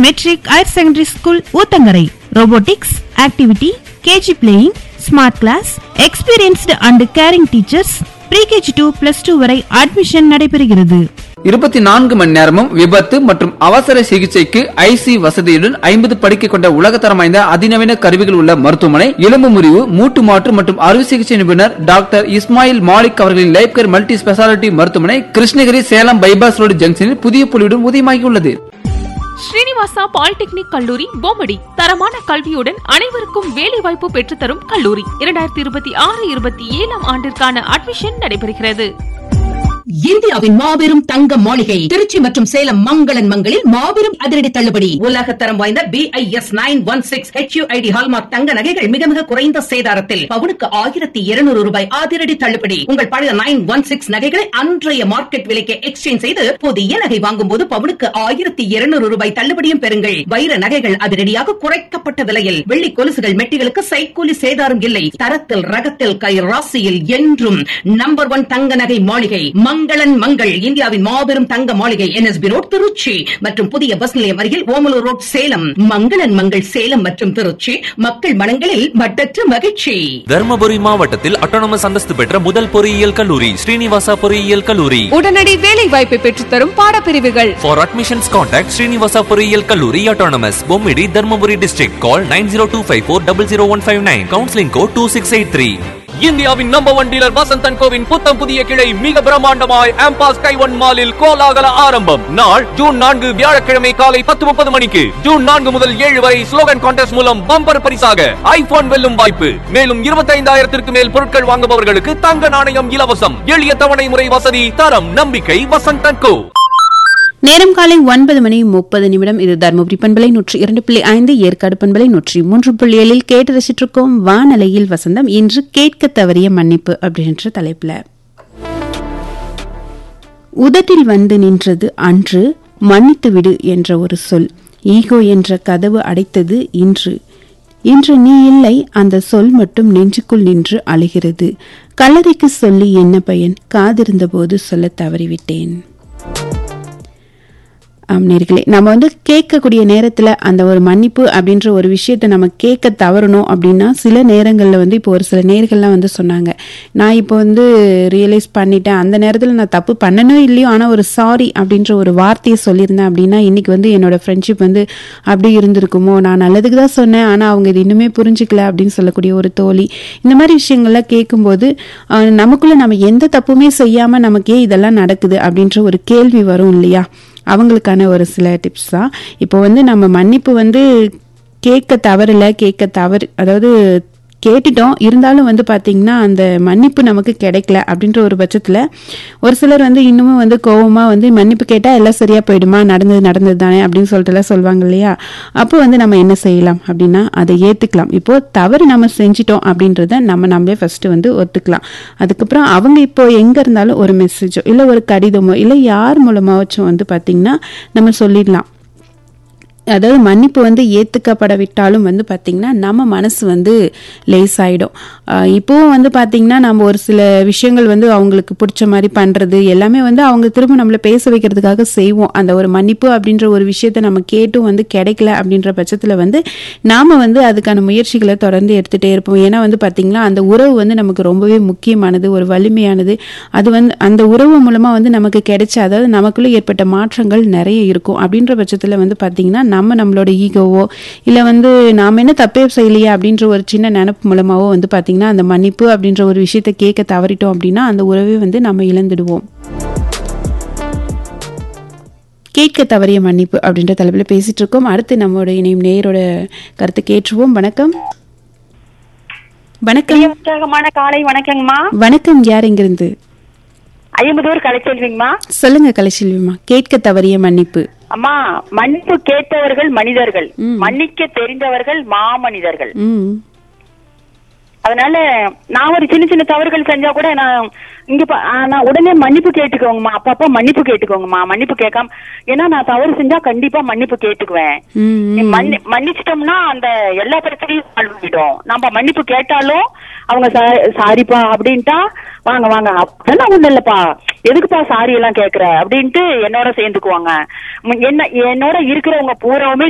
Matric higher secondary school Uthangarai robotics activity KG playing smart class experienced and caring teachers pre KG two plus two வரை admission நடைபெறுகிறது இருபத்தி நான்கு மணி நேரமும் விபத்து மற்றும் அவசர சிகிச்சைக்கு ஐசி வசதியுடன் ஐம்பது படுக்கை கொண்ட உலகத்தரம் வாய்ந்த அதிநவீன கருவிகள் உள்ள மருத்துவமனை எலும்பு முறிவு மூட்டு மாற்று மற்றும் அறுவை சிகிச்சை நிபுணர் டாக்டர் இஸ்மாயில் மாலிக் அவர்களின் லைஃப் கேர் மல்டி ஸ்பெஷாலிட்டி மருத்துவமனை கிருஷ்ணகிரி சேலம் பைபாஸ் ரோடு ஜங்ஷனில் புதிய புலியுடன் உதயமாகியுள்ளது ஸ்ரீனிவாசா பாலிடெக்னிக் கல்லூரி பொம்மடி தரமான கல்வியுடன் அனைவருக்கும் வேலைவாய்ப்பு பெற்றுத்தரும் கல்லூரி இரண்டாயிரத்தி இருபத்தி ஆறு இருபத்தி ஏழாம் ஆண்டிற்கான அட்மிஷன் நடைபெறுகிறது இந்தியாவின் மாபெரும் தங்க மாளிகை திருச்சி மற்றும் சேலம் மங்களன் மங்களில் மாபெரும் அதிரடி தள்ளுபடி உலக தரம் வாய்ந்த B I S nine one six HUID hallmark தங்க நகைகள் மிக மிக குறைந்த சேதாரத்தில் பவுனுக்கு ஆயிரத்தி இருநூறு ரூபாய் அதிரடி தள்ளுபடி உங்கள் பழைய நைன் ஒன் சிக்ஸ் நகைகளை அன்றைய மார்க்கெட் விலைக்கு எக்ஸ்சேஞ்ச் செய்து புதிய நகை வாங்கும் போது பவுனுக்கு ஆயிரத்தி இருநூறு ரூபாய் தள்ளுபடியும் பெறுங்கள் வைர நகைகள் அதிரடியாக குறைக்கப்பட்ட விலையில் வெள்ளி கொலுசுகள் மெட்டிகளுக்கு சைக்கூலி சேதாரம் இல்லை தரத்தில் ரகத்தில் கை ராசியில் என்றும் நம்பர் ஒன் தங்க நகை மாளிகை மங்களன் மங்கள் இந்தியாவின் மாபெரும் தங்க மாளிகை என்எஸ்பி ரோட் திருச்சி மற்றும் புதிய பஸ் நிலையம் அருகில் ஓமலூர் ரோட் சேலம் மங்களன் மங்கள் சேலம் மற்றும் திருச்சி மக்கள் மனங்களில் மட்டற்ற மகிழ்ச்சி தர்மபுரி மாவட்டத்தில் அட்டானமஸ் அந்தஸ்து பெற்ற முதல் பொறியியல் கல்லூரி ஸ்ரீனிவாசா பொறியியல் கல்லூரி உடனடி வேலை வாய்ப்பை பெற்றுத்தரும் பாடப்பிரிவுகள் For admissions contact Srinivasa பொறியியல் கல்லூரி autonomous Bommidi Dharmapuri district call 9025400159 counseling code 2683 இந்தியாவின் நம்பர் ஒன் டீலர் வசந்தன் கோவின் புத்தம் புதிய கிளை மிக பிரம்மாண்டமாய் ஆம்பாஸ் கைவன் மாலில் கோலாகல ஆரம்பம் நாள் ஜூன் நான்கு வியாழக்கிழமை காலை பத்து முப்பது மணிக்கு ஜூன் நான்கு முதல் ஏழு வரை ஸ்லோகன் கான்டெஸ்ட் மூலம் பம்பர் பரிசாக ஐபோன் வெல்லும் வாய்ப்பு மேலும் இருபத்தைந்தாயிரத்திற்கு மேல் பொருட்கள் வாங்குபவர்களுக்கு தங்க நாணயம் இலவசம் எளிய தவணை முறை வசதி தரம் நம்பிக்கை வசந்தன் கோ நேரம் காலை ஒன்பது மணி முப்பது நிமிடம் இது தருமபுரி பண்பலை நூற்றி இரண்டு புள்ளி ஐந்து ஏற்காடு பண்பலை நூற்றி மூன்று புள்ளி ஏழில் கேட்டு ரசிச்சிருக்கோம் வானலையில் வசந்தம் இன்று கேட்க தவறிய மன்னிப்பு அப்படின்ற தலைப்புல உதட்டில் வந்து நின்றது அன்று மன்னித்து விடு என்ற ஒரு சொல் ஈகோ என்ற கதவு அடைத்தது இன்று இன்று நீ இல்லை அந்த சொல் மட்டும் நெஞ்சுக்குள் நின்று அழுகிறது கல்லறைக்கு சொல்லி என்ன பயன் காதிருந்த போது சொல்ல தவறிவிட்டேன் ஆம் நேர்களே நம்ம வந்து கேட்கக்கூடிய நேரத்தில் அந்த ஒரு மன்னிப்பு அப்படின்ற ஒரு விஷயத்தை நம்ம கேட்க தவறணும் அப்படின்னா சில நேரங்களில் வந்து இப்போ ஒரு சில நேர்கள்லாம் வந்து சொன்னாங்க நான் இப்போ வந்து ரியலைஸ் பண்ணிட்டேன் அந்த நேரத்தில் நான் தப்பு பண்ணனோ இல்லையோ ஆனால் ஒரு சாரி அப்படின்ற ஒரு வார்த்தையை சொல்லியிருந்தேன் அப்படின்னா இன்னைக்கு வந்து என்னோட ஃப்ரெண்ட்ஷிப் வந்து அப்படி இருந்திருக்குமோ நான் நல்லதுக்கு தான் சொன்னேன் ஆனால் அவங்க இது இன்னுமே புரிஞ்சுக்கல அப்படின்னு சொல்லக்கூடிய ஒரு தோழி இந்த மாதிரி விஷயங்கள்லாம் கேட்கும்போது அஹ், நமக்குள்ள நம்ம எந்த தப்புமே செய்யாமல் நமக்கு ஏன் இதெல்லாம் நடக்குது அப்படின்ற ஒரு கேள்வி வரும் இல்லையா அவங்களுக்கான ஒரு சில டிப்ஸ் தான் இப்போ வந்து நம்ம மன்னிப்பு வந்து கேட்க தவறல கேட்க தவறு அதாவது கேட்டுட்டோம் இருந்தாலும் வந்து பாத்தீங்கன்னா அந்த மன்னிப்பு நமக்கு கிடைக்கல அப்படின்ற ஒரு பட்சத்தில் ஒரு சிலர் வந்து இன்னமும் வந்து கோவமா வந்து மன்னிப்பு கேட்டால் எல்லாம் சரியா போயிடுமா நடந்தது நடந்தது தானே அப்படின்னு சொல்லிட்டு எல்லாம் சொல்லுவாங்க இல்லையா அப்போ வந்து நம்ம என்ன செய்யலாம் அப்படின்னா அதை ஏற்றுக்கலாம் இப்போ தவறு நம்ம செஞ்சிட்டோம் அப்படின்றத நம்ம நம்மளே ஃபர்ஸ்ட் வந்து ஒத்துக்கலாம் அதுக்கப்புறம் அவங்க இப்போ எங்க இருந்தாலும் ஒரு மெசேஜோ இல்லை ஒரு கடிதமோ இல்லை யார் மூலமாச்சும் வந்து பாத்தீங்கன்னா நம்ம சொல்லிடலாம் அதாவது மன்னிப்பு வந்து ஏற்றுக்கப்படவிட்டாலும் வந்து பார்த்திங்கன்னா நம்ம மனசு வந்து லேசாயிடும் ஆஹ் இப்போவும் வந்து பார்த்திங்கன்னா நம்ம ஒரு சில விஷயங்கள் வந்து அவங்களுக்கு பிடிச்ச மாதிரி பண்ணுறது எல்லாமே வந்து அவங்க திரும்ப நம்மளை பேச வைக்கிறதுக்காக செய்வோம் அந்த ஒரு மன்னிப்பு அப்படின்ற ஒரு விஷயத்த நம்ம கேட்டும் வந்து கிடைக்கல அப்படின்ற பட்சத்தில் வந்து நாம் வந்து அதுக்கான முயற்சிகளை தொடர்ந்து எடுத்துகிட்டே இருப்போம் ஏன்னா வந்து பார்த்திங்கன்னா அந்த உறவு வந்து நமக்கு ரொம்பவே முக்கியமானது ஒரு வலிமையானது அது வந்து அந்த உறவு மூலமாக வந்து நமக்கு கிடைச்ச அதாவது நமக்குள்ளே ஏற்பட்ட மாற்றங்கள் நிறைய இருக்கும் அப்படின்ற பட்சத்தில் வந்து பார்த்திங்கன்னா நம்ம நம்மளோட ஈகோவோ இல்லை வந்து நாம் என்ன தப்பே செய்யலையே அப்படின்ற ஒரு சின்ன நினப்பு மூலமாவோ வந்து பார்த்திங்கன்னா அந்த மன்னிப்பு அப்படின்ற ஒரு விஷயத்தை கேட்க தவறிட்டோம் அப்படின்னா அந்த உறவை வந்து நம்ம இழந்துடுவோம் கேட்க தவறிய மன்னிப்பு அப்படின்ற தலைப்பில் பேசிட்டு இருக்கோம் அடுத்து நம்மளோட இணையும் நேயரோட கருத்தை கேட்டுருவோம் வணக்கம் வணக்கம் உற்சாகமான காலை வணக்கங்கம்மா வணக்கம் யார் எங்கிருந்து ஐம்பதூர் கலைச்செல்விங்கம்மா சொல்லுங்க கலைச்செல்விமா கேட்க தவறிய மன்னிப்பு அம்மா மன்னிப்பு கேட்டவர்கள் மனிதர்கள் ம். மன்னிக்க தெரிந்தவர்கள் மாமனிதர்கள் ம் அதனால நான் ஒரு சின்ன சின்ன தவறுகள் செஞ்சா கூட நான் இங்க பா- ஆ, நான் உடனே மன்னிப்பு கேட்டுக்கோங்கம்மா அப்பப்ப மன்னிப்பு கேட்டுக்கோங்கம்மா மன்னிப்பு கேட்காம ஏன்னா நான் தவறு செஞ்சா கண்டிப்பா மன்னிப்பு கேட்டுக்குவேன் ம், ம். மன்னி- மன்னிச்சிட்டோம்னா அந்த எல்லா பிரச்சனையும் சால்வ் ஆயிடும் நம்ம மன்னிப்பு கேட்டாலும் அவங்க சா- சாரிப்பா அப்படின்ட்டா வாங்க வாங்க அதெல்லாம் ஒண்ணு இல்லப்பா எதுக்குப்பா சாரி எல்லாம் கேக்குற அப்படின்ட்டு என்னோட சேர்ந்துக்குவாங்க ம், என்ன என்னோட இருக்கிறவங்க பூராவுமே